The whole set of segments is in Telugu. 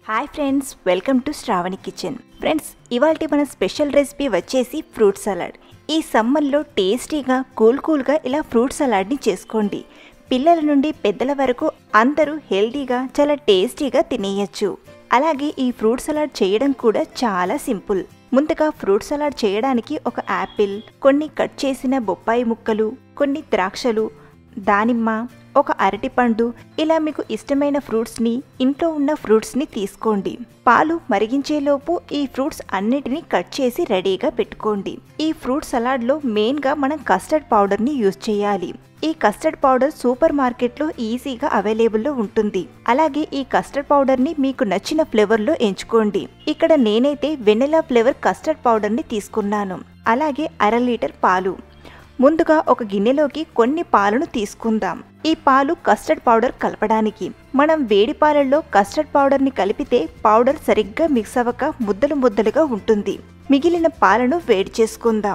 hi friends welcome to Shravani kitchen friends ఇవాళ మన స్పెషల్ రెసిపీ వచ్చేసి ఫ్రూట్ సలాడ్ ఈ సమ్మర్లో టేస్టీగా కూల్ కూల్గా ఇలా ఫ్రూట్ సలాడ్ని చేసుకోండి పిల్లల నుండి పెద్దల వరకు అందరూ హెల్తీగా చాలా టేస్టీగా తినేయచ్చు అలాగే ఈ ఫ్రూట్ సలాడ్ చేయడం కూడా చాలా సింపుల్ ముందుగా ఫ్రూట్ సలాడ్ చేయడానికి ఒక యాపిల్ కొన్ని కట్ చేసిన బొప్పాయి ముక్కలు కొన్ని ద్రాక్షలు దానిమ్మ ఒక అరటిపండు ఇలా మీకు ఇష్టమైన ఫ్రూట్స్ని ఇంట్లో ఉన్న ఫ్రూట్స్ని తీసుకోండి పాలు మరిగించేలోపు ఈ ఫ్రూట్స్ అన్నిటినీ కట్ చేసి రెడీగా పెట్టుకోండి ఈ ఫ్రూట్ సలాడ్లో మెయిన్గా మనం కస్టర్డ్ పౌడర్ని యూజ్ చేయాలి ఈ కస్టర్డ్ పౌడర్ సూపర్ మార్కెట్లో ఈజీగా అవైలబుల్లో ఉంటుంది అలాగే ఈ కస్టర్డ్ పౌడర్ని మీకు నచ్చిన ఫ్లేవర్లో ఎంచుకోండి ఇక్కడ నేనైతే వెనిలా ఫ్లేవర్ కస్టర్డ్ పౌడర్ని తీసుకున్నాను అలాగే అర లీటర్ పాలు ముందుగా ఒక గిన్నెలోకి కొన్ని పాలను తీసుకుందాం ఈ పాలు కస్టర్డ్ పౌడర్ కలపడానికి మనం వేడి పాలల్లో కస్టర్డ్ పౌడర్ని కలిపితే పౌడర్ సరిగ్గా మిక్స్ అవ్వక ముద్దలు ముద్దలుగా ఉంటుంది మిగిలిన పాలను వేడి చేసుకుందాం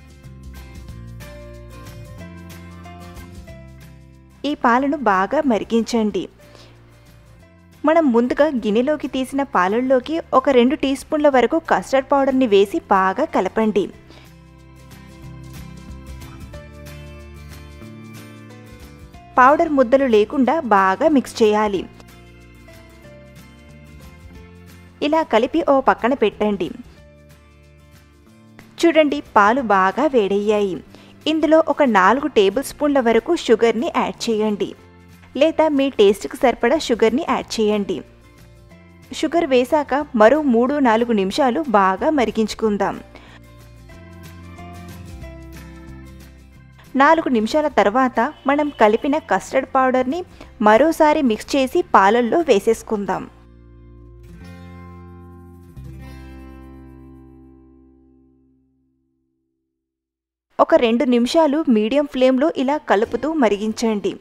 ఈ పాలను బాగా మరిగించండి మనం ముందుగా గిన్నెలోకి తీసిన పాలల్లోకి ఒక రెండు టీ స్పూన్ల వరకు కస్టర్డ్ పౌడర్ని వేసి బాగా కలపండి పౌడర్ ముద్దలు లేకుండా బాగా మిక్స్ చేయాలి ఇలా కలిపి ఓ పక్కన పెట్టండి చూడండి పాలు బాగా వేడయ్యాయి ఇందులో ఒక నాలుగు టేబుల్ స్పూన్ల వరకు షుగర్ని యాడ్ చేయండి లేదా మీ టేస్ట్కి సరిపడా షుగర్ని యాడ్ చేయండి షుగర్ వేశాక మరో మూడు నాలుగు నిమిషాలు బాగా మరిగించుకుందాం నాలుగు నిమిషాల తర్వాత మనం కలిపిన కస్టర్డ్ పౌడర్ని మరోసారి మిక్స్ చేసి పాలల్లో వేసేసుకుందాం ఒక రెండు నిమిషాలు మీడియం ఫ్లేమ్లో ఇలా కలుపుతూ మరిగించండి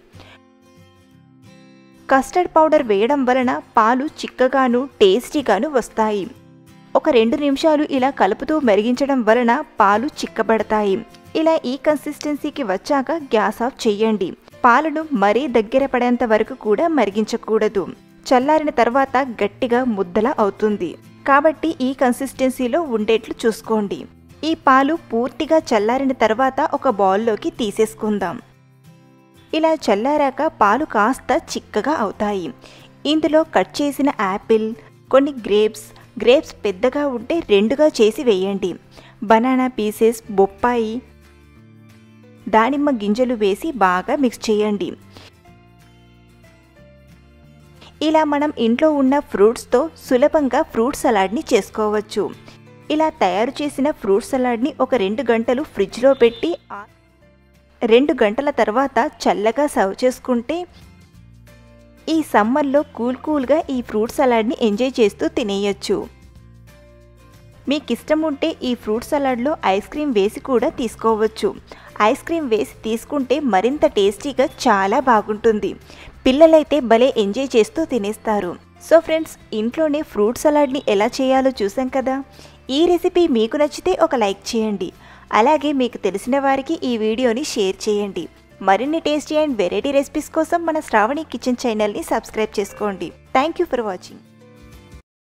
కస్టర్డ్ పౌడర్ వేయడం వలన పాలు చిక్కగాను టేస్టీగాను వస్తాయి ఒక రెండు నిమిషాలు ఇలా కలుపుతూ మరిగించడం వలన పాలు చిక్కబడతాయి ఇలా ఈ కన్సిస్టెన్సీకి వచ్చాక గ్యాస్ ఆఫ్ చేయండి పాలను మరీ దగ్గర పడేంత వరకు కూడా మరిగించకూడదు చల్లారిన తర్వాత గట్టిగా ముద్దలా అవుతుంది కాబట్టి ఈ కన్సిస్టెన్సీలో ఉండేట్లు చూసుకోండి ఈ పాలు పూర్తిగా చల్లారిన తర్వాత ఒక బౌల్లోకి తీసేసుకుందాం ఇలా చల్లారాక పాలు కాస్త చిక్కగా అవుతాయి ఇందులో కట్ చేసిన యాపిల్ కొన్ని గ్రేప్స్ గ్రేప్స్ పెద్దగా ఉంటే రెండుగా చేసి వేయండి బనానా పీసెస్ బొప్పాయి దానిమ్మ గింజలు వేసి బాగా మిక్స్ చేయండి ఇలా మనం ఇంట్లో ఉన్న ఫ్రూట్స్తో సులభంగా ఫ్రూట్ సలాడ్ని చేసుకోవచ్చు ఇలా తయారు చేసిన ఫ్రూట్ సలాడ్ని ఒక రెండు గంటలు ఫ్రిడ్జ్లో పెట్టి రెండు గంటల తర్వాత చల్లగా సర్వ్ చేసుకుంటే ఈ సమ్మర్లో కూల్ కూల్గా ఈ ఫ్రూట్ సలాడ్ని ఎంజాయ్ చేస్తూ తినేయచ్చు మీకు ఇష్టం ఉంటే ఈ ఫ్రూట్ సలాడ్లో ఐస్ క్రీమ్ వేసి కూడా తీసుకోవచ్చు ఐస్ క్రీమ్ వేసి తీసుకుంటే మరింత టేస్టీగా చాలా బాగుంటుంది పిల్లలైతే భలే ఎంజాయ్ చేస్తూ తినేస్తారు సో ఫ్రెండ్స్ ఇంట్లోనే ఫ్రూట్ సలాడ్ని ఎలా చేయాలో చూసాం కదా ఈ రెసిపీ మీకు నచ్చితే ఒక లైక్ చేయండి అలాగే మీకు తెలిసిన వారికి ఈ వీడియోని షేర్ చేయండి మరిన్ని టేస్టీ అండ్ వెరైటీ రెసిపీస్ కోసం మన శ్రావణి కిచెన్ ఛానల్ని సబ్స్క్రైబ్ చేసుకోండి థ్యాంక్ యూ ఫర్ వాచింగ్